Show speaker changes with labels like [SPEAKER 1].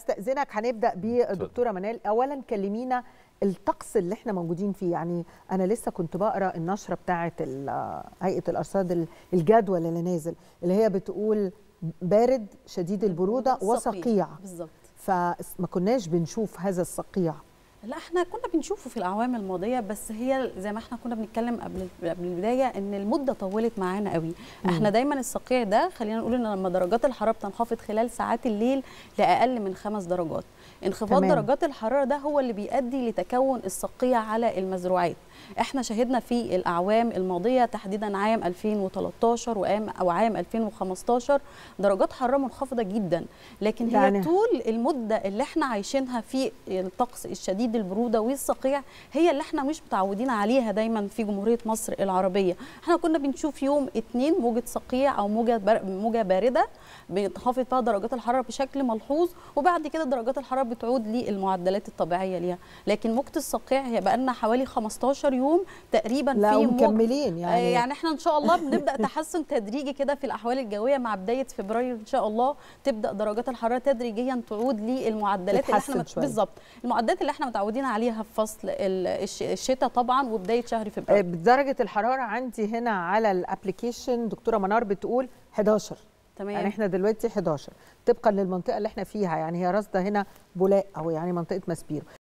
[SPEAKER 1] هستاذنك هنبدا بالدكتوره منال اولا كلمينا الطقس اللي احنا موجودين فيه يعني انا لسه كنت بقرا النشره بتاعه هيئه الارصاد الجدول اللي نازل اللي هي بتقول بارد شديد البروده وصقيع
[SPEAKER 2] بالظبط
[SPEAKER 1] فما كناش بنشوف هذا الصقيع
[SPEAKER 2] لا احنا كنا بنشوفه في الاعوام الماضيه بس هي زي ما احنا كنا بنتكلم قبل قبل البدايه ان المده طولت معانا قوي مم. احنا دايما الصقيع ده خلينا نقول ان لما درجات الحراره بتنخفض خلال ساعات الليل لاقل من خمس درجات انخفاض تمام. درجات الحراره ده هو اللي بيؤدي لتكون الصقيع على المزروعات احنا شهدنا في الاعوام الماضيه تحديدا عام 2013 وعام او عام 2015 درجات حراره منخفضه جدا لكن هي يعني طول المده اللي احنا عايشينها في الطقس الشديد البروده والصقيع هي اللي احنا مش متعودين عليها دايما في جمهوريه مصر العربيه احنا كنا بنشوف يوم اتنين موجه صقيع او موجه بر... موجه بارده بتنخفض فيها درجات الحراره بشكل ملحوظ وبعد كده درجات الحراره بتعود للمعدلات الطبيعيه ليها لكن موجه الصقيع هي بقى لنا حوالي 15 يوم تقريبا
[SPEAKER 1] لا
[SPEAKER 2] في
[SPEAKER 1] ومكملين يعني
[SPEAKER 2] يعني احنا ان شاء الله بنبدا تحسن تدريجي كده في الاحوال الجويه مع بدايه فبراير ان شاء الله تبدا درجات الحراره تدريجيا تعود للمعدلات اللي احنا بالظبط المعدلات اللي احنا متعودين عليها في فصل الشتاء طبعا وبدايه شهر فبراير
[SPEAKER 1] درجه الحراره عندي هنا على الابلكيشن دكتوره منار بتقول 11
[SPEAKER 2] تمام
[SPEAKER 1] يعني احنا دلوقتي 11 طبقا للمنطقه اللي احنا فيها يعني هي راصده هنا بولاق او يعني منطقه ماسبيرو